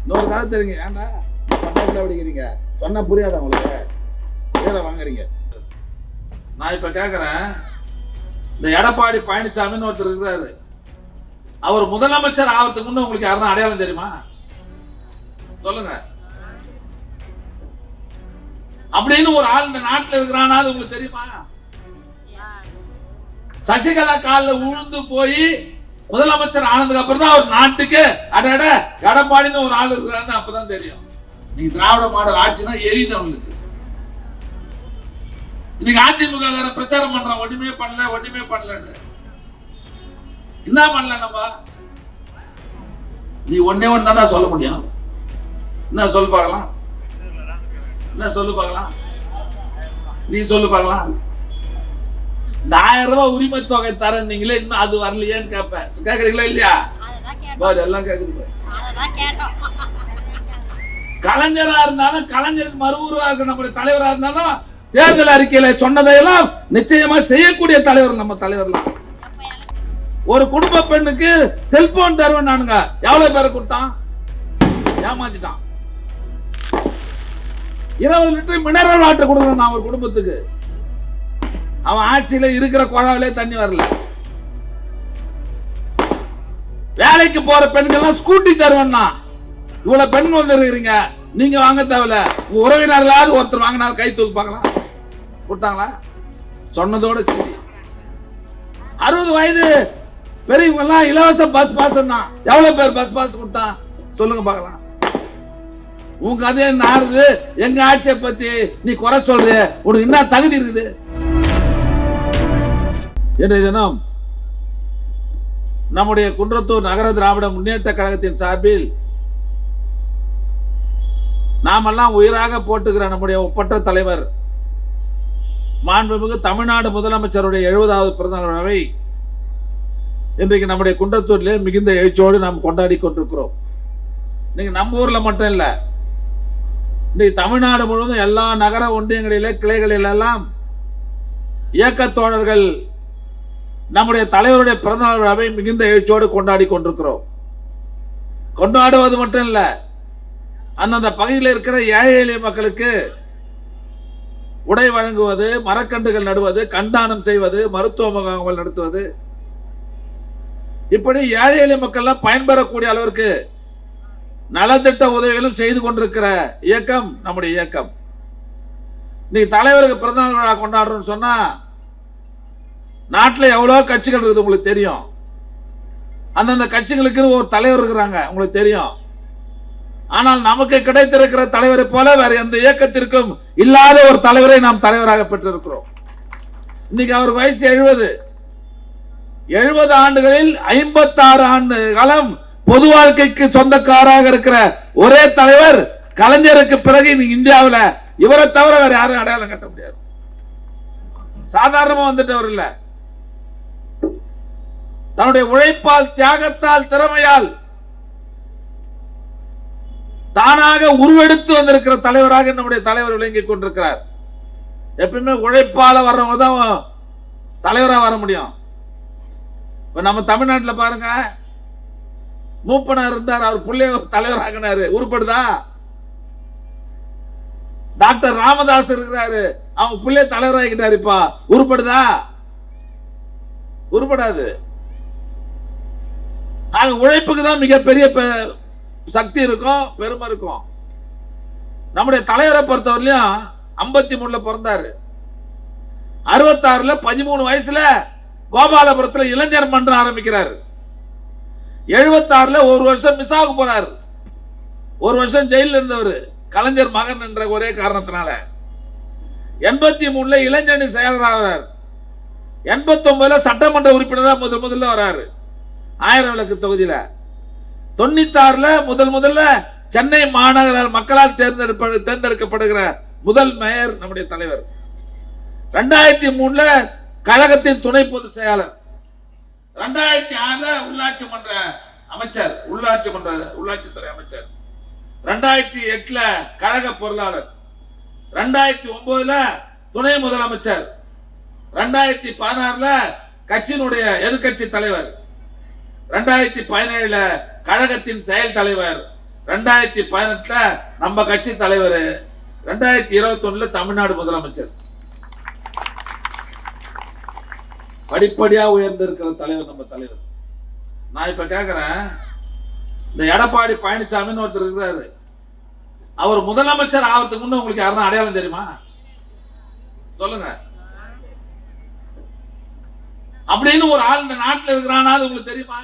இன்னொரு கதை தெரியுங்க ஏன்டா பட்டாசுல அப்படிங்கிறீங்க சொன்னா புரியாதா உங்களுக்கு கீழே வாங்குறீங்க நான் இப்ப கேக்குறேன் இந்த எடப்பாடி பழனிசாமின்னு ஒருத்தர் இருக்கிறாரு அவர் முதலமைச்சர் ஆகிறதுக்கு முன்ன உங்களுக்கு யாருன்னா அடையாளம் தெரியுமா சொல்லுங்க அப்படின்னு ஒரு ஆள் இந்த நாட்டுல இருக்கிறானா அது உங்களுக்கு தெரியுமா சசிகலா காலில் உழுந்து போய் முதலமைச்சர் ஆனதுக்கு அப்புறம் தான் அவர் நாட்டுக்கு அடட எடப்பாடின்னு ஒரு ஆள் இருக்கிறான்னு அப்பதான் தெரியும் நீங்க திராவிட மாடல் ஆட்சினா எரியுது அவங்களுக்கு இன்னைக்கு அதிமுக வேற பிரச்சாரம் பண்றான் ஒண்ணுமே பண்ணல ஒண்ணுமே பண்ணலன்னு என்ன பண்ணல நம்ம நீ ஒன்னே ஒன்னு தானே சொல்ல முடியும் என்ன சொல்லு பார்க்கலாம் என்ன சொல்லு பார்க்கலாம் நீ சொல்லு பார்க்கலாம் இந்த ஆயிரம் ரூபாய் உரிமை தொகை தரேன் நீங்களே இன்னும் அது வரலையேன்னு கேட்பேன் கேக்குறீங்களா இல்லையா அததான் கேட்டோம் பாரு, எல்லாம் கேக்குது பாரு. அததான் கேட்டோம் கலைஞரா இருந்தாலும் கலைஞருக்கு மறுவுருவா இருக்க நம்முடைய தலைவரா இருந்தாலும் தேர்தல் அறிக்கையில சொன்னதையெல்லாம் நிச்சயமா செய்யக்கூடிய தலைவர் நம்ம தலைவர்லாம் எப்ப எனக்கு ஒரு குடும்ப பெண்ணுக்கு செல்போன் தருவேன் நானுங்க எவ்வளவு பேரை கொடுத்தான் ஏமாத்திட்டான் இருபது லிட்டர் மினரல் வாட்டர் கொடுக்குறேன் நான் ஒரு குடும்பத்துக்கு அவன் ஆட்சியில இருக்கிற குழாவிலே தண்ணி வரல வேலைக்கு போற பெண்கள்லாம் ஸ்கூட்டி தருவேன்னா இவ்வளவு பெண் வந்து இருக்கிறீங்க நீங்க வாங்க தேவையில்ல உங்க உறவினர்களாவது ஒருத்தர் வாங்கினாலும் கை தூக்கு பார்க்கலாம் கொடுத்தாங்களா சொன்னதோட சரி அறுபது வயது பெரியவங்க எல்லாம் இலவச பஸ் பாஸ் தான் எவ்வளவு பேர் பஸ் பாஸ் கொடுத்தான் சொல்லுங்க பார்க்கலாம் உன் கதையை நாருது எங்க ஆட்சியை பத்தி நீ குறை சொல்ற உனக்கு என்ன தகுதி இருக்குது இன்றைய தினம் நம்முடைய குன்றத்தூர் நகர திராவிட முன்னேற்ற கழகத்தின் சார்பில் நாமெல்லாம் உயிராக போட்டுகிற நம்முடைய ஒப்பற்ற தலைவர் மாண்புமிகு தமிழ்நாடு முதலமைச்சருடைய எழுபதாவது பிறந்தநாள் விழாவை இன்றைக்கு நம்முடைய குன்றத்தூரிலே மிகுந்த எழுச்சியோடு நாம் கொண்டாடி கொண்டிருக்கிறோம் இன்னைக்கு நம்ம ஊர்ல மட்டும் இல்ல இன்றைக்கு தமிழ்நாடு முழுவதும் எல்லா நகர ஒன்றியங்களிலே கிளைகளில் எல்லாம் இயக்கத் தோழர்கள் நம்முடைய தலைவருடைய பிறந்தநாள் விழாவை மிகுந்த எழுச்சியோடு கொண்டாடி கொண்டிருக்கிறோம் கொண்டாடுவது மட்டும் இல்ல அந்தந்த பகுதியில் இருக்கிற ஏழை எளிய மக்களுக்கு உடை வழங்குவது மரக்கன்றுகள் நடுவது கண்தானம் செய்வது மருத்துவ முகாம்கள் நடத்துவது இப்படி ஏழை எளிய மக்கள்லாம் பயன்பெறக்கூடிய அளவிற்கு நலத்திட்ட உதவிகளும் செய்து கொண்டிருக்கிற இயக்கம் நம்முடைய இயக்கம் இன்னைக்கு தலைவருக்கு பிறந்தநாள் விழா கொண்டாடுறோம்னு சொன்னா நாட்டில் எவ்வளோ கட்சிகள் இருக்குது உங்களுக்கு தெரியும் அந்தந்த கட்சிகளுக்கு ஒரு தலைவர் இருக்கிறாங்க உங்களுக்கு தெரியும் ஆனால் நமக்கு கிடைத்திருக்கிற தலைவரை போல வேற எந்த இயக்கத்திற்கும் இல்லாத ஒரு தலைவரை நாம் தலைவராக பெற்றிருக்கிறோம் இன்னைக்கு அவர் வயசு எழுபது எழுபது ஆண்டுகளில் ஐம்பத்தாறு ஆண்டு காலம் பொது வாழ்க்கைக்கு சொந்தக்காராக இருக்கிற ஒரே தலைவர் கலைஞருக்கு பிறகு இன்னைக்கு இந்தியாவுல இவரை தவிர வேற யாரும் அடையாளம் கட்ட முடியாது சாதாரணமா வந்துட்டவர் இல்ல தன்னுடைய உழைப்பால் தியாகத்தால் திறமையால் தானாக உருவெடுத்து வந்திருக்கிற தலைவராக நம்முடைய தலைவர் விளங்கிக் கொண்டிருக்கிறார் எப்பயுமே உழைப்பால வர்றவங்க தான் தலைவரா வர முடியும் இப்ப நம்ம தமிழ்நாட்டுல பாருங்க மூப்பனார் இருந்தார் அவர் பிள்ளைய தலைவராகினாரு உருப்படுதா டாக்டர் ராமதாஸ் இருக்கிறாரு அவங்க பிள்ளை தலைவராகிட்டாரு இப்ப உருப்படுதா உருப்படாது ஆக உழைப்புக்கு தான் மிகப்பெரிய பெ- சக்தி இருக்கும் பெருமை இருக்கும் நம்முடைய தலைவரை பொறுத்தவரையிலும் ஐம்பத்தி மூணுல பிறந்தாரு அறுபத்தாறுல பதிமூணு வயசுல கோபாலபுரத்துல இளைஞர் மன்றம் ஆரம்பிக்கிறாரு எழுபத்தாறுல ஒரு வருஷம் மிஸ் ஆக போறாரு ஒரு வருஷம் ஜெயில இருந்தவர் கலைஞர் மகன் என்ற ஒரே காரணத்தினால எண்பத்தி மூணுல இளைஞரணி செயலராகிறார் எண்பத்தி ஒன்பதுல சட்டமன்ற உறுப்பினரா முதல் முதல்ல வராரு ஆயிரம் விளக்கு தொகுதியில தொண்ணூத்தாறுல முதல் முதல்ல சென்னை மாநகர மக்களால் தேர்ந்தெடுப்ப தேர்ந்தெடுக்கப்படுகிற முதல் மேயர் நம்முடைய தலைவர் ரெண்டாயிரத்தி மூணுல கழகத்தின் துணை பொதுச் செயலாளர் ரெண்டாயிரத்தி ஆறுல உள்ளாட்சி மன்ற அமைச்சர் உள்ளாட்சி மன்ற உள்ளாட்சித்துறை அமைச்சர் ரெண்டாயிரத்தி எட்டுல கழக பொருளாளர் ரெண்டாயிரத்தி ஒன்பதுல துணை முதலமைச்சர் ரெண்டாயிரத்தி பதினாறுல கட்சியினுடைய எதிர்க்கட்சி தலைவர் ரெண்டாயிரத்தி பதினேழுல கழகத்தின் செயல் தலைவர் ரெண்டாயிரத்தி பதினெட்டுல நம்ம கட்சி தலைவர் ரெண்டாயிரத்தி இருபத்தி ஒண்ணுல தமிழ்நாடு முதலமைச்சர் படிப்படியா உயர்ந்திருக்கிற தலைவர் நம்ம தலைவர் நான் இப்ப கேக்குறேன் இந்த எடப்பாடி பழனிசாமின்னு ஒருத்தர் இருக்கிறாரு அவர் முதலமைச்சர் ஆகிறதுக்கு முன்ன உங்களுக்கு யாருன்னா அடையாளம் தெரியுமா சொல்லுங்க அப்படின்னு ஒரு ஆள் இந்த நாட்டுல இருக்கிறானா அது உங்களுக்கு தெரியுமா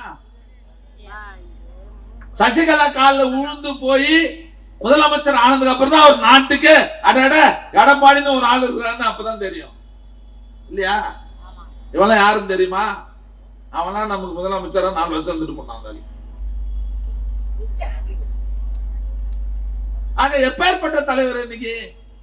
சசிகலா காலில் விழுந்து போய் முதலமைச்சர் ஆனதுக்கு அப்புறம் தான் அவர் நாட்டுக்கு அடட எடப்பாடின்னு ஒரு ஆள் இருக்கிறான்னு அப்பதான் தெரியும் இல்லையா இவெல்லாம் யாரும் தெரியுமா அவனா நமக்கு முதலமைச்சரா நாலு வருஷம் இருந்துட்டு போனான் ஆக எப்பேற்பட்ட தலைவர் இன்னைக்கு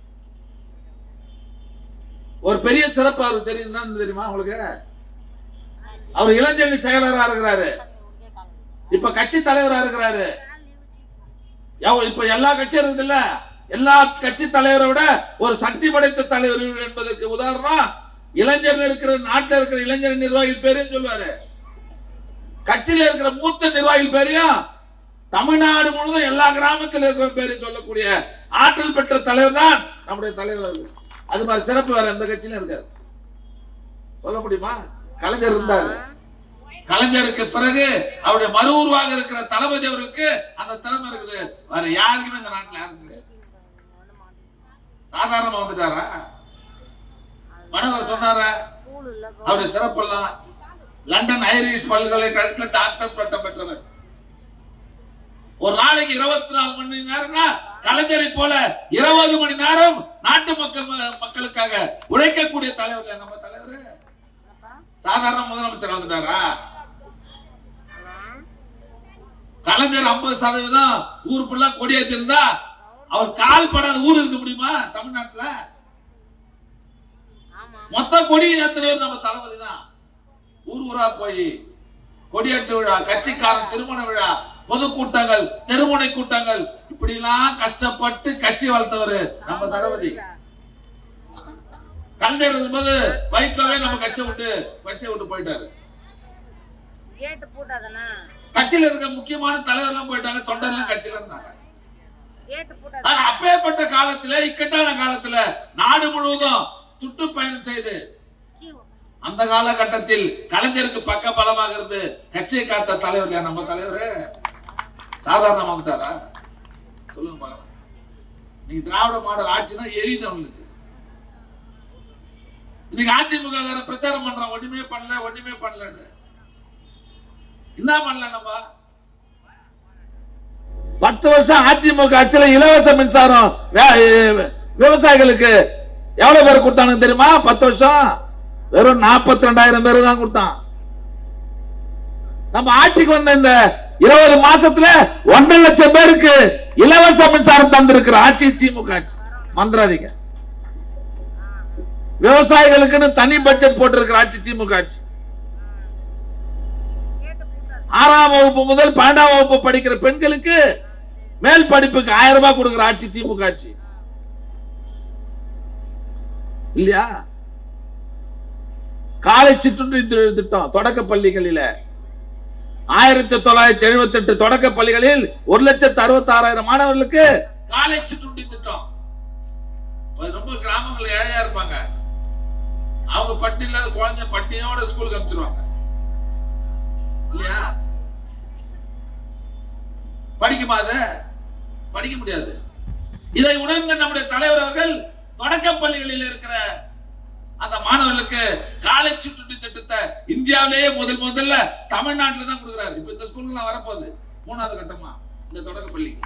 ஒரு பெரிய சிறப்பு அவருக்கு தெரியும் தெரியுமா உங்களுக்கு அவர் இளைஞரணி செயலரா இருக்கிறாரு இப்ப கட்சி தலைவரா இருக்கிறாரு எவ்வ- இப்ப எல்லா கட்சியும் இருக்குது இல்ல எல்லா கட்சி தலைவரை விட ஒரு சக்தி படைத்த தலைவர் என்பதற்கு உதாரணம் இளைஞர்கள் இருக்கிற நாட்டில் இருக்கிற இளைஞர் நிர்வாகிகள் பேரையும் சொல்லுவாரு கட்சியில இருக்கிற மூத்த நிர்வாகிகள் பேரையும் தமிழ்நாடு முழுவதும் எல்லா கிராமத்தில் இருக்கிற பேரையும் சொல்லக்கூடிய ஆற்றல் பெற்ற தலைவர் தான் நம்முடைய தலைவர் அவர்கள். அது மாதிரி சிறப்பு வேற எந்த கட்சியிலும் இருக்காது சொல்ல முடியுமா கலைஞர் இருந்தாரு கலைஞருக்கு பிறகு அவருடைய மறு உருவாக இருக்கிற தளபதி அவர்களுக்கு அந்த திறமை இருக்குது வேற யாருக்குமே இந்த நாட்டுல யாருக்கும் கிடையாது சாதாரணமா வந்துட்டாரா மனவர் சொன்னாரா அவருடைய சிறப்பெல்லாம் லண்டன் ஐரிஷ் பல்கலைக்கழகத்தில் டாக்டர் பட்டம் பெற்றவர் ஒரு நாளைக்கு இருபத்தி நாலு மணி நேரம்னா கலைஞரை போல இருபது மணி நேரம் நாட்டு மக்கள் ம- மக்களுக்காக உழைக்கக்கூடிய தலைவர் நம்ம தலைவர் சாதாரண முதலமைச்சர் வந்துட்டாரா கலைஞர் ஐம்பது சதவீதம் ஊர் ஃபுல்லா கொடியேற்றிருந்தா அவர் கால் படாத ஊர் இருக்க முடியுமா தமிழ்நாட்டுல மொத்த கொடி ஏத்துறவர் நம்ம தளபதி தான் ஊர் ஊரா போய் கொடியேற்று விழா கட்சிக்காரன் திருமண விழா பொதுக்கூட்டங்கள் தெருமுனை கூட்டங்கள் இப்படி எல்லாம் கஷ்டப்பட்டு கட்சி வளர்த்தவர் நம்ம தளபதி கலைஞர் இருக்கும்போது வைகோவே நம்ம கட்சியை விட்டு கட்சியை விட்டு போயிட்டாரு கேட்டு போட்டாதானே கட்சியில இருக்க முக்கியமான தலைவர்லாம் போயிட்டாங்க தொண்டர்லாம் கட்சியில இருந்தாங்க கேட்டு போட்டா ஆனா அப்பேற்பட்ட காலத்துல இக்கட்டான காலத்துல நாடு முழுவதும் சுற்றுப்பயணம் செய்து அந்த காலகட்டத்தில் கலைஞருக்கு பக்க பலமாக இருந்து கட்சியை காத்த தலைவர் யார் நம்ம தலைவர் சாதாரணமா வந்துட்டாரா சொல்லுங்க பாக்கலாம் நீங்க திராவிட மாடல் ஆட்சினா எரியுது அவங்களுக்கு இன்னைக்கு அதிமுக வேற பிரச்சாரம் பண்றான் ஒண்ணுமே பண்ணல ஒண்ணுமே பண்ணலன்னு என்ன பண்ணல நம்ம பத்து வருஷம் அதிமுக ஆட்சியில இலவச மின்சாரம் வே- விவசாயிகளுக்கு எவ்வளவு பேர் கொடுத்தானுங்க தெரியுமா பத்து வருஷம் வெறும் நாற்பத்தி ரெண்டாயிரம் பேர் தான் கொடுத்தான் நம்ம ஆட்சிக்கு வந்த இந்த இருபது மாசத்துல ஒன்றரை லட்சம் பேருக்கு இலவச மின்சாரம் தந்திருக்கிற ஆட்சி திமுக ஆட்சி மந்திராதிங்க விவசாயிகளுக்குன்னு தனி பட்ஜெட் போட்டிருக்கிற ஆட்சி திமுக ஆட்சி கேட்டு போட்டா ஆறாம் வகுப்பு முதல் பன்னெண்டாம் வகுப்பு படிக்கிற பெண்களுக்கு மேல் படிப்புக்கு ஆயிரம் ரூபாய் கொடுக்கிற ஆட்சி திமுக ஆட்சி இல்லையா காலை சிற்றுண்டி தி- திட்டம் தொடக்க பள்ளிகளில ஆயிரத்தி தொள்ளாயிரத்தி எழுபத்தி எட்டு தொடக்க பள்ளிகளில் ஒரு லட்சத்து அறுபத்தி ஆறாயிரம் மாணவர்களுக்கு காலை சிற்றுண்டி திட்டம் அது ரொம்ப கிராமங்கள் ஏழையா இருப்பாங்க அவங்க பட்டி இல்லாத குழந்தை பட்டியோட ஸ்கூலுக்கு அனுப்பிச்சிருவாங்க இல்லையா படிக்குமா அது படிக்க முடியாது இதை உணர்ந்த நம்முடைய தலைவர் அவர்கள் தொடக்க பள்ளிகளில் இருக்கிற அந்த மாணவர்களுக்கு காலை சுற்றுலா திட்டத்தை இந்தியாவிலேயே முதல் முதல்ல தமிழ்நாட்டில் தான் கொடுக்குறாரு இப்ப இந்த ஸ்கூல்லாம் வரப்போகுது மூணாவது கட்டமா இந்த தொடக்க பள்ளிக்கு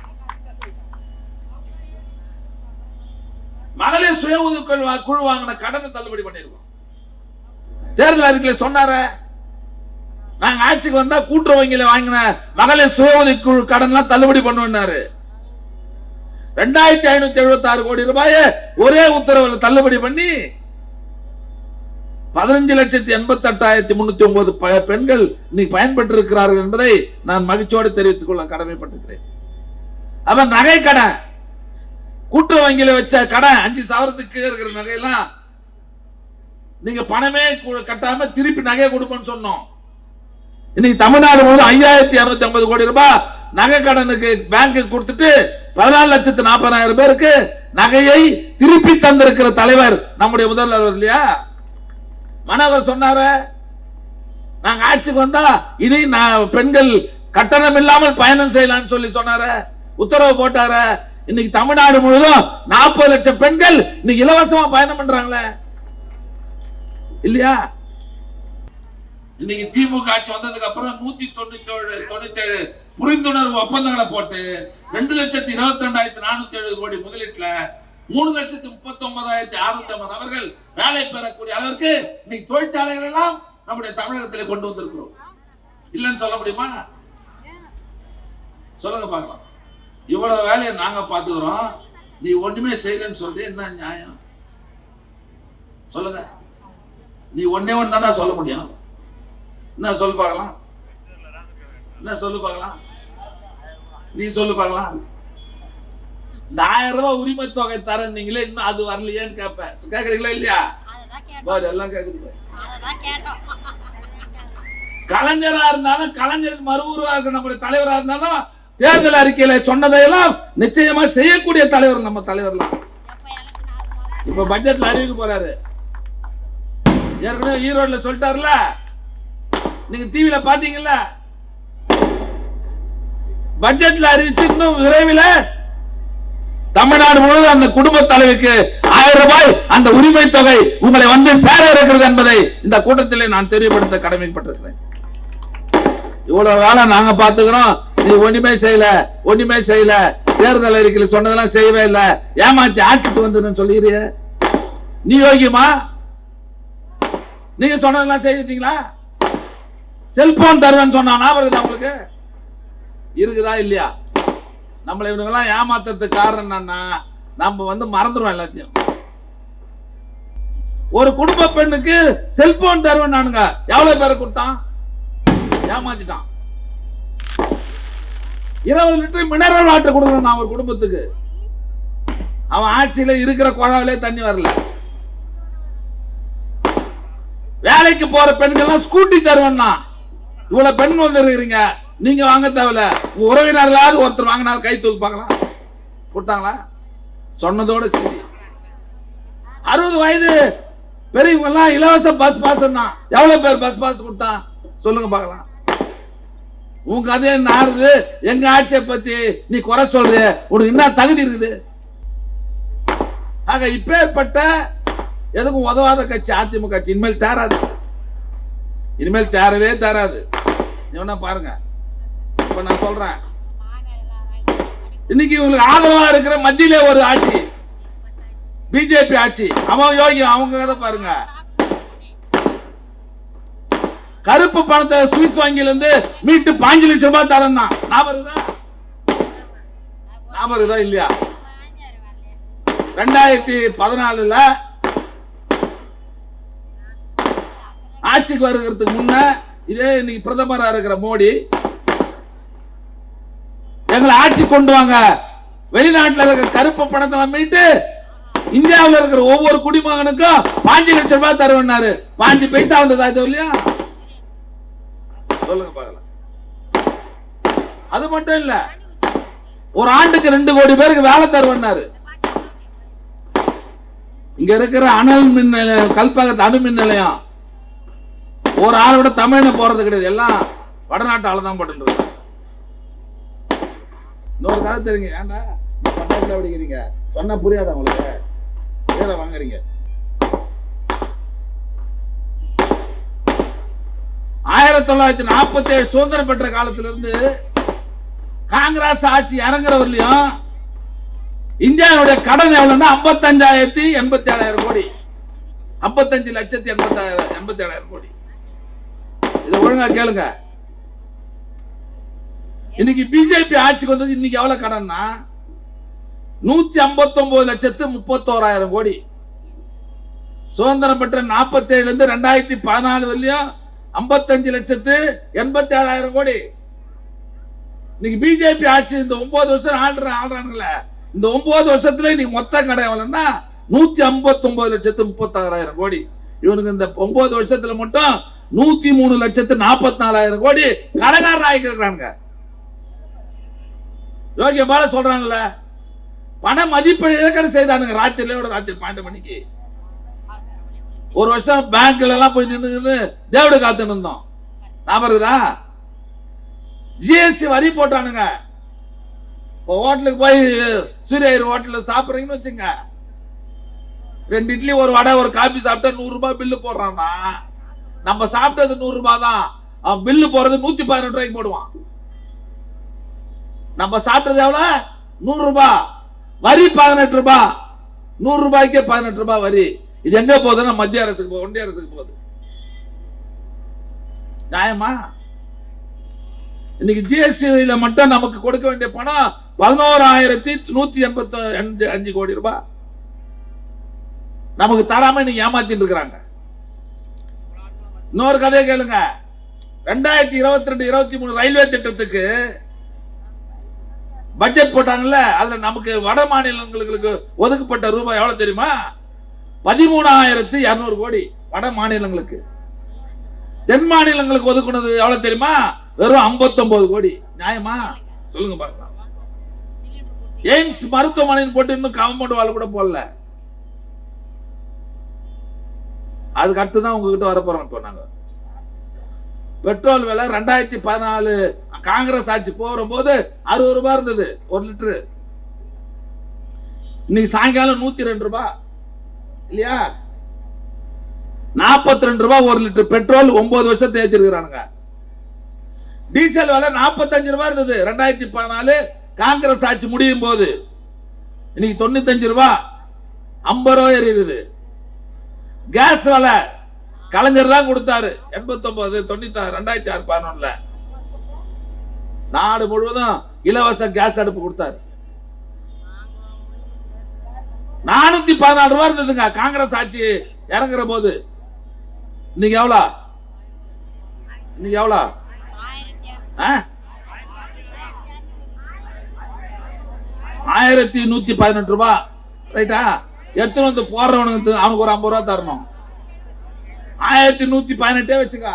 மகளிர் சுய உதவிக்குழு வா- குழு வாங்கின கடனை தள்ளுபடி பண்ணிருக்கோம் தேர்தல் அறிக்கையில சொன்னாரே நாங்க ஆட்சிக்கு வந்தா கூட்டுறவு வங்கியில வாங்கின மகளிர் சுய உதவி குழு கடன்லாம் தள்ளுபடி பண்ணுவேன்னாரு ரெண்டாயிரத்தி ஐநூத்தி எழுபத்தி ஆறு கோடி ரூபாயை ஒரே உத்தரவுல தள்ளுபடி பண்ணி பதினஞ்சு லட்சத்தி எண்பத்தி எட்டாயிரத்தி முன்னூத்தி ஒன்பது ப- பெண்கள் இன்னைக்கு பயன்பெற்று இருக்கிறார்கள் என்பதை நான் மகிழ்ச்சியோடு தெரிவித்துக் கொள்ள கடமைப்பட்டிருக்கிறேன் அவன் நகை கடன் கூட்டுறவு வங்கியில வச்ச கடன் அஞ்சு சவரத்துக்கு கீழே இருக்கிற நகையெல்லாம் நீங்க பணமே கு- கட்டாம திருப்பி நகையை கொடுப்போம்னு சொன்னோம் இன்னைக்கு தமிழ்நாடு முழுவதும் ஐயாயிரத்தி இருநூத்தி ஐம்பது கோடி ரூபாய் நகை கடனுக்கு பேங்க்கு கொடுத்துட்டு பதினாலு லட்சத்து நாற்பதாயிரம் பேருக்கு நகையை திருப்பி தந்திருக்கிற தலைவர் நம்முடைய முதல்வர் இல்லையா மனோகர் சொன்னாரு நாங்க ஆட்சிக்கு வந்தா இனி நான் பெண்கள் கட்டணம் இல்லாமல் பயணம் செய்யலாம்னு சொல்லி சொன்னாரு உத்தரவு போட்டாரு இன்னைக்கு தமிழ்நாடு முழுவதும் நாற்பது லட்சம் பெண்கள் இன்னைக்கு இலவசமா பயணம் பண்றாங்களே இல்லையா இன்னைக்கு திமுக ஆட்சி வந்ததுக்கு அப்புறம் நூத்தி தொண்ணூத்தி ஏழு தொண்ணூத்தி ஏழு புரிந்துணர்வு ஒப்பந்தங்களை போட்டு ரெண்டு லட்சத்தி இருபத்தி ரெண்டாயிரத்தி நானூத்தி எழுபது கோடி முதலீட்டுல மூணு லட்சத்தி முப்பத்தி ஒன்பதாயிரத்தி அறுநூத்தி ஐம்பது நபர்கள் வேலை பெறக்கூடிய அளவிற்கு இன்னைக்கு தொழிற்சாலைகள் எல்லாம் நம்முடைய தமிழகத்தில் கொண்டு வந்திருக்கிறோம் இல்லைன்னு சொல்ல முடியுமா சொல்லுங்க பார்க்கலாம் இவ்வளவு வேலையை நாங்க பாத்துக்கிறோம் நீ ஒண்ணுமே செய்யலன்னு சொல்லி என்ன நியாயம் சொல்லுங்க நீ ஒன்னே ஒன்று தானே சொல்ல முடியும் என்ன சொல்லு பார்க்கலாம் என்ன சொல்லு பார்க்கலாம் நீ சொல்லு பார்க்கலாம் இந்த ஆயிரம் ரூபாய் உரிமை தொகை தரேன் நீங்களே இன்னும் அது வரலையேன்னு கேட்பேன் கேக்குறீங்களா இல்லையா அததான் கேட்டோம் பாரு எல்லாம் கேக்குது பாரு. அததான் கேட்டோம் கலைஞரா இருந்தாலும் கலைஞருக்கு மறு உருவா இருக்க நம்முடைய தலைவரா இருந்தாலும் தேர்தல் அறிக்கையில சொன்னதையெல்லாம் நிச்சயமா செய்யக்கூடிய தலைவர் நம்ம தலைவர்லாம் எப்ப எலெக்ஷன் ஆறு மாசம் இப்ப பட்ஜெட்ல அறிவிக்க போறாரு ஏற்கனவே ஈரோட்ல சொல்லிட்டாருல நீங்க டிவில பாத்தீங்கல்ல பட்ஜெட்ல அறிவிச்சு இன்னும் விரைவில் தமிழ்நாடு முழுவதும் அந்த குடும்ப தலைவிக்கு ஆயிரம் ரூபாய் அந்த உரிமை தொகை உங்களை வந்து சேர இருக்கிறது என்பதை இந்த கூட்டத்திலே நான் தெரியப்படுத்த கடமைப்பட்டிருக்கிறேன் இவ்வளவு வேலை நாங்க பாத்துக்கிறோம் நீ ஒண்ணுமே செய்யல ஒண்ணுமே செய்யல தேர்தல் அறிக்கையில் சொன்னதெல்லாம் செய்யவே இல்ல ஏமாத்தி ஆட்சிக்கு வந்துன்னு சொல்லிடுறிய நீ யோகியமா நீங்க சொன்னதெல்லாம் செய்திட்டீங்களா செல்போன் தருவேன்னு சொன்னா ஞாபகம் இருக்குதா உங்களுக்கு இருக்குதா இல்லையா நம்மளை இவனுங்கெல்லாம் ஏமாத்துறதுக்கு காரணம் என்னன்னா நம்ம வந்து மறந்துடுவோம் எல்லாத்தையும் ஒரு குடும்ப பெண்ணுக்கு செல்போன் தருவேன் நானுங்க எவ்வளவு பேரை கொடுத்தான் ஏமாத்திட்டான் இருபது லிட்டர் மினரல் வாட்டர் கொடுக்குறேன் நான் ஒரு குடும்பத்துக்கு அவன் ஆட்சியில இருக்கிற குழாவிலே தண்ணி வரல வேலைக்கு போற பெண்கள்லாம் ஸ்கூட்டி தருவேன்னா இவ்வளவு பெண் வந்து இருக்கிறீங்க நீங்க வாங்க தேவையில்ல உங்க உறவினர்களாவது ஒருத்தர் வாங்கினாலும் கை தூக்கு பார்க்கலாம் கொடுத்தாங்களா சொன்னதோட சரி அறுபது வயது பெரியவங்க எல்லாம் இலவச பஸ் பாஸ் தான் எவ்வளவு பேர் பஸ் பாஸ் கொடுத்தான் சொல்லுங்க பார்க்கலாம் உன் கதையை நாருது எங்க ஆட்சியை பத்தி நீ குறை சொல்ற உனக்கு என்ன தகுதி இருக்குது ஆக இப்பேற்பட்ட எதுக்கும் உதவாத கட்சி அதிமுக கட்சி இனிமேல் தேராது இனிமேல் தேரவே தேராது நீ வேணா பாருங்க இப்ப நான் சொல்றேன் மாங்காய் எல்லாரும் இன்னைக்கு இவங்களுக்கு ஆதரவா இருக்கிற மத்தியிலே ஒரு ஆட்சி பிஜேபி ஆட்சி அவன் யோகி அவங்க கதை பாருங்க கருப்பு பணத்தை சுவிஸ் வங்கியில இருந்து மீட்டு பாஞ்சு லட்சம் ரூபாய் தரேன் ஞாபகம் இருக்குதா ஞாபகம் இருக்குதா இல்லையா பாஞ்சாறு வரலையே ரெண்டாயிரத்தி பதினாலுல ஆட்சிக்கு வருகிறதுக்கு முன்ன இதே இன்னைக்கு பிரதமரா இருக்கிற மோடி எங்களை ஆட்சி கொண்டு வாங்க வெளிநாட்டுல இருக்கிற கருப்பு பணத்தை எல்லாம் மீட்டு இந்தியாவுல இருக்கிற ஒவ்வொரு குடிமகனுக்கும் பாஞ்சு லட்சம் ரூபாய் தருவனாரு பாஞ்சு பைசா வந்ததா இது இல்லையா சொல்லுங்க பார்க்கலாம் அது மட்டும் இல்ல ஒரு ஆண்டுக்கு ரெண்டு கோடி பேருக்கு வேலை தருவனாரு இங்க இருக்கிற அனல் மின் நிலையம் கல்பகத்து அணு மின் நிலையம் ஒரு ஆளை விட தமிழ்ல போறது கிடையாது எல்லாம் வடநாட்டு ஆளு தான் போட்டு இருக்கு. இன்னொரு கதை தெரியுங்க ஏன்டா பட்டாசுல படிக்கிறீங்க சொன்னா புரியாதா உங்களுக்கு ஏதா வாங்குறீங்க ஆயிரத்தி தொள்ளாயிரத்தி நாற்பத்தி ஏழு சுதந்திரம் பெற்ற காலத்துல இருந்து காங்கிரஸ் ஆட்சி இறங்குறவர்லயும் இந்தியாவுடைய கடன் எவ்வளவுன்னா ஐம்பத்தஞ்சாயிரத்தி எண்பத்தி ஏழாயிரம் கோடி ஐம்பத்தஞ்சு லட்சத்தி எண்பத்தாயிரம் எண்பத்தி ஏழாயிரம் கோடி இதை ஒழுங்கா கேளுங்க இன்னைக்கு பிஜேபி ஆட்சிக்கு வந்தது இன்னைக்கு எவ்வளவு கடன்னா நூத்தி ஐம்பத்தி ஒன்பது லட்சத்து முப்பத்தோராயிரம் கோடி சுதந்திரம் பெற்ற நாற்பத்தி ஏழுல இருந்து ரெண்டாயிரத்தி பதினாலு வரலையும் ஐம்பத்தஞ்சு லட்சத்து எண்பத்தி ஏழாயிரம் கோடி இன்னைக்கு பிஜேபி ஆட்சி இந்த ஒன்பது வருஷம் ஆள்ற ஆள்றாங்கல்ல இந்த ஒன்பது வருஷத்துல நீ மொத்த கடை எவ்வளவுன்னா நூத்தி ஐம்பத்தி ஒன்பது லட்சத்து முப்பத்தாறாயிரம் கோடி இவனுக்கு இந்த ஒன்பது வருஷத்துல மட்டும் நூத்தி மூணு லட்சத்து நாற்பத்தி நாலாயிரம் கோடி கடனாளர் ஆகிக்கிறாங்க யோகிய பால சொல்றாங்கல்ல பண மதிப்பை இழக்கடை செய்தானுங்க ராத்திரியோட ராத்திரி பன்னெண்டு மணிக்கு ஒரு வருஷம் பேங்க்ல எல்லாம் போய் நின்று தேவட காத்து இருந்தோம் ஞாபகம் இருக்குதா ஜிஎஸ்டி வரி போட்டானுங்க இப்போ ஹோட்டலுக்கு போய் சூரியர் ஹோட்டலில் சாப்பிட்றீங்கன்னு வச்சுங்க ரெண்டு இட்லி ஒரு வடை ஒரு காபி சாப்பிட்டா நூறு ரூபாய் பில்லு போடுறான்னா நம்ம சாப்பிட்டது நூறு ரூபாய் தான் அவன் பில்லு போறது நூத்தி பதினெட்டு ரூபாய்க்கு போடுவான் நம்ம சாப்பிட்டது எவ்வளவு நூறு ரூபாய் வரி பதினெட்டு ரூபாய் நூறு ரூபாய்க்கே பதினெட்டு ரூபாய் வரி இது எங்க போகுதுன்னா மத்திய அரசுக்கு போகுது ஒன்றிய அரசுக்கு போகுது நியாயமா இன்னைக்கு ஜிஎஸ்டியில மட்டும் நமக்கு கொடுக்க வேண்டிய பணம் பதினோராயிரத்தி நூத்தி எண்பத்தி அஞ்சு அஞ்சு கோடி ரூபாய் நமக்கு தராம இன்னைக்கு ஏமாத்திட்டு இருக்கிறாங்க இன்னொரு கதையை கேளுங்க ரெண்டாயிரத்தி இருபத்தி ரெண்டு இருபத்தி மூணு ரயில்வே திட்டத்துக்கு பட்ஜெட் போட்டாங்கல்ல அதுல நமக்கு வட மாநிலங்களுக்கு ஒதுக்கப்பட்ட ரூபாய் எவ்வளவு தெரியுமா பதிமூணாயிரத்தி இருநூறு கோடி வட மாநிலங்களுக்கு தென் மாநிலங்களுக்கு ஒதுக்குனது எவ்வளவு தெரியுமா வெறும் 59 கோடி நியாயமா சொல்லுங்க பார்க்கலாம் எய்ம்ஸ் மருத்துவமனைன்னு போட்டு இன்னும் கவர்மெண்ட் வாழ் கூட போடல அதுக்கு அடுத்து தான் உங்ககிட்ட வர போறோம் இப்போ நாங்க பெட்ரோல் விலை ரெண்டாயிரத்தி பதினாலு காங்கிரஸ் ஆட்சி போற போது அறுபது ரூபாய் இருந்தது ஒரு லிட்டரு இன்னைக்கு சாயங்காலம் நூத்தி ரெண்டு ரூபாய் இல்லையா நாற்பத்தி ரெண்டு ரூபாய் ஒரு லிட்டர் பெட்ரோல் ஒன்பது வருஷம் தேய்ச்சிருக்கிறானுங்க டீசல் விலை நாற்பத்தஞ்சு ரூபாய் இருந்தது ரெண்டாயிரத்தி பதினாலு காங்கிரஸ் ஆட்சி முடியும் போது இன்னைக்கு தொண்ணூத்தஞ்சு ரூபாய் ஐம்பது ரூபாய் ஏறிடுது கேஸ் விலை கலைஞர் தான் கொடுத்தாரு எண்பத்தி ஒன்பது தொண்ணூத்தி ரெண்டாயிரத்தி ஆறு பதினொன்னுல நாடு முழுவதும் இலவச கேஸ் அடுப்பு கொடுத்தாரு நானூத்தி பதினாலு ரூபாய் இருந்ததுங்க காங்கிரஸ் ஆட்சி இறங்குற போது இன்னைக்கு எவ்வளோ இன்னைக்கு எவ்வளோ ஆயிரத்தி ஆ? ஆயிரத்தி நூத்தி பதினெட்டு ரூபாய் ரைட்டா எடுத்துன்னு வந்து போடுறவனுக்கு அவனுக்கு ஒரு ஐம்பது ரூபா தரணும் ஆயிரத்தி நூத்தி பதினெட்டே வச்சுக்க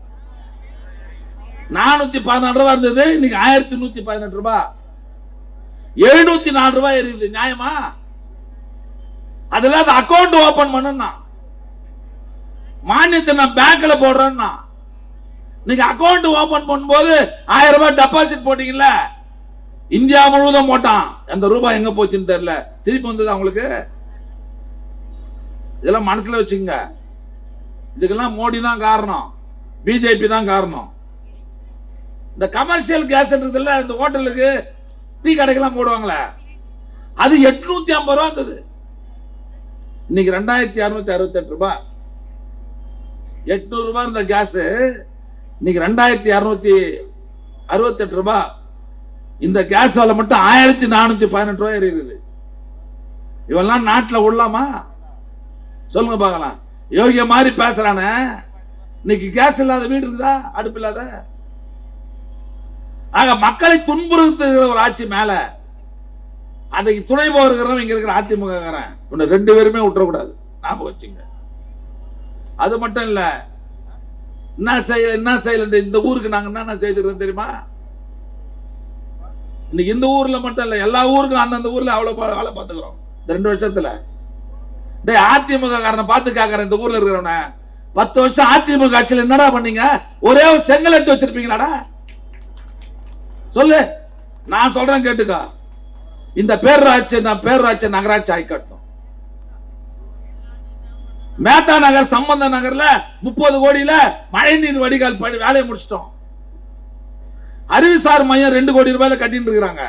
நானூத்தி பதினாலு ரூபாய் இருந்தது இன்னைக்கு ஆயிரத்தி நூத்தி பதினெட்டு ரூபாய் எழுநூத்தி நாலு ரூபாய் இருக்குது நியாயமா அதுல அது அக்கௌண்ட் ஓபன் பண்ணா மானியத்தை நான் பேங்க்ல போடுறேன்னா நீங்க அக்கௌண்ட் ஓபன் பண்ணும்போது ஆயிரம் ரூபாய் டெபாசிட் போட்டீங்கல்ல இந்தியா முழுவதும் போட்டான் அந்த ரூபாய் எங்க போச்சுன்னு தெரியல திருப்பி வந்தது அவங்களுக்கு இதெல்லாம் மனசுல வச்சுங்க இதுக்கெல்லாம் மோடி தான் காரணம் பிஜேபி தான் காரணம் இந்த கமர்ஷியல் கேஸ் இருக்குதுல்ல இந்த ஹோட்டலுக்கு டீ கடைக்கெல்லாம் போடுவாங்களே அது எட்நூத்தி ஐம்பது ரூபா இருந்தது இன்னைக்கு ரெண்டாயிரத்தி அறுநூத்தி அறுபத்தி எட்டு ரூபாய் எட்நூறு ரூபாய் இருந்த கேஸ் இன்னைக்கு ரெண்டாயிரத்தி அறுநூத்தி அறுபத்தி எட்டு ரூபாய் இந்த கேஸ் விலை மட்டும் ஆயிரத்தி நானூத்தி பதினெட்டு ரூபாய் இருக்குது இவெல்லாம் நாட்டுல விடலாமா சொல்லுங்க பார்க்கலாம் யோகிய மாதிரி பேசுறானே இன்னைக்கு கேஸ் இல்லாத வீடு இருக்குதா அடுப்பு இல்லாத ஆக மக்களை துன்புறுத்துகிற ஒரு ஆட்சி மேல அதுக்கு துணை போகிறவன் இங்க இருக்கிற அதிமுக ரெண்டு பேருமே விட்டுறக்கூடாது ஞாபகம் வச்சுங்க அது மட்டும் இல்ல என்ன செய்ய என்ன செய்யல இந்த ஊருக்கு நாங்க என்னென்ன செய்திருக்கோம் தெரியுமா இன்னைக்கு இந்த ஊர்ல மட்டும் இல்ல எல்லா ஊருக்கும் அந்தந்த ஊர்ல அவ்வளவு பா- வேலை பார்த்துக்கிறோம் இந்த ரெண்டு வருஷத்துல டேய் அதிமுக காரனை பார்த்து கேக்குறேன் இந்த ஊர்ல இருக்கிறவன பத்து வருஷம் அதிமுக ஆட்சியில் என்னடா பண்ணீங்க ஒரே ஒரு செங்கல் எடுத்து வச்சிருப்பீங்களாடா சொல்லு நான் சொல்றேன் கேட்டுக்கோ இந்த பேரூராட்சி நான் பேரூராட்சி நகராட்சி ஆகி கட்டணும் மேத்தா நகர் சம்பந்த நகர்ல முப்பது கோடியில மழைநீர் வடிகால் பணி வேலையை முடிச்சிட்டோம் அறிவுசார் மையம் ரெண்டு கோடி ரூபாயில கட்டிட்டு இருக்கிறாங்க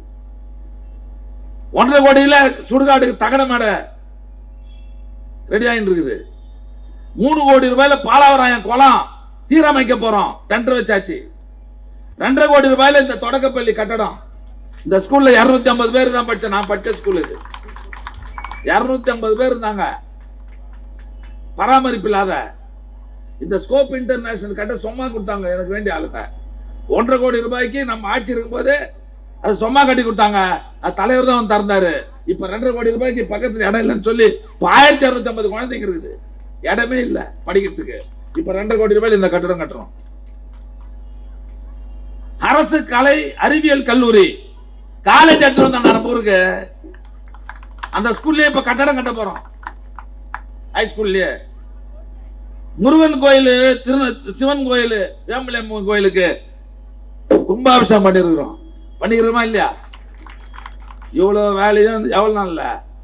ஒன்றரை கோடியில சுடுகாட்டுக்கு தகன மேடை ரெடி ஆகிட்டு இருக்குது மூணு கோடி ரூபாயில பாலாவராயன் குளம் சீரமைக்க போறோம் டெண்டர் வச்சாச்சு ரெண்டரை கோடி ரூபாயில இந்த தொடக்கப்பள்ளி கட்டடம் இந்த ஸ்கூல்ல இருநூத்தி ஐம்பது பேர் தான் படிச்சேன் நான் படிச்ச ஸ்கூல் இது இருநூத்தி ஐம்பது பேர் இருந்தாங்க பராமரிப்பு இல்லாத இந்த ஸ்கோப் இன்டர்நேஷனல் கட்ட சும்மா கொடுத்தாங்க எனக்கு வேண்டிய ஆளுங்க ஒன்றரை கோடி ரூபாய்க்கு நம்ம ஆட்சி இருக்கும்போது அது சும்மா கட்டி கொடுத்தாங்க அது தலைவர் தான் வந்து திறந்தாரு இப்ப ரெண்டரை கோடி ரூபாய்க்கு பக்கத்துல இடம் இல்லைன்னு சொல்லி இப்ப ஆயிரத்தி அறுநூத்தி ஐம்பது குழந்தைங்க இருக்குது இடமே இல்லை படிக்கிறதுக்கு இப்ப ரெண்டரை கோடி ரூபாயில் இந்த கட்டடம் கட்டுறோம் அரசு கலை அறிவியல் கல்லூரி காலேஜ் எடுத்து வந்தோம் நம்ம ஊருக்கு அந்த ஸ்கூல்லயே இப்ப கட்டடம் கட்ட போறோம் ஹை ஸ்கூல்லயே முருகன் கோயில் திரு சிவன் கோயில் வேம்பலம்மன் கோயிலுக்கு கும்பாபிஷேகம் பண்ணிருக்கிறோம் பண்ணிக்கிறோமா இல்லையா இவ்வளவு வேலையும் எவ்வளவு நாள்ல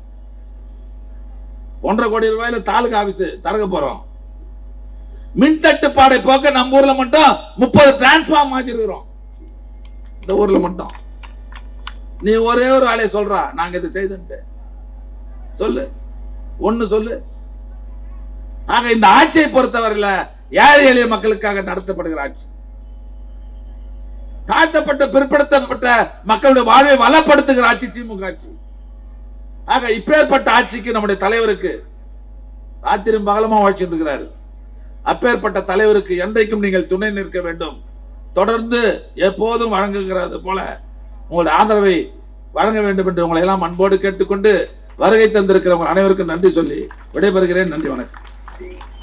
ஒன்றரை கோடி ரூபாயில தாலுகா ஆபீஸ் திறக்க போறோம் மின் தட்டுப்பாடை போக்க நம்ம ஊர்ல மட்டும் முப்பது டிரான்ஸ்ஃபார்ம் மாத்திருக்கிறோம் இந்த ஊர்ல மட்டும் நீ ஒரே ஒரு வேலையை சொல்றா நாங்க இது செய்துன்ட்டு சொல்லு ஒண்ணு சொல்லு ஆக இந்த ஆட்சியை பொறுத்தவரையில ஏழை எளிய மக்களுக்காக நடத்தப்படுகிற ஆட்சி தாழ்த்தப்பட்ட பிற்படுத்தப்பட்ட மக்களுடைய வாழ்வை வளப்படுத்துகிற ஆட்சி திமுக ஆட்சி ஆக இப்பேற்பட்ட ஆட்சிக்கு நம்முடைய தலைவருக்கு ராத்திரும் பகலமா வாழ்ச்சிட்டு இருக்கிறாரு அப்பேற்பட்ட தலைவருக்கு என்றைக்கும் நீங்கள் துணை நிற்க வேண்டும் தொடர்ந்து எப்போதும் வழங்குகிறது போல உங்களுடைய ஆதரவை வழங்க வேண்டும் என்று உங்களை எல்லாம் அன்போடு கேட்டுக்கொண்டு வருகை தந்திருக்கிற உங்கள் அனைவருக்கும் நன்றி சொல்லி விடைபெறுகிறேன் நன்றி வணக்கம்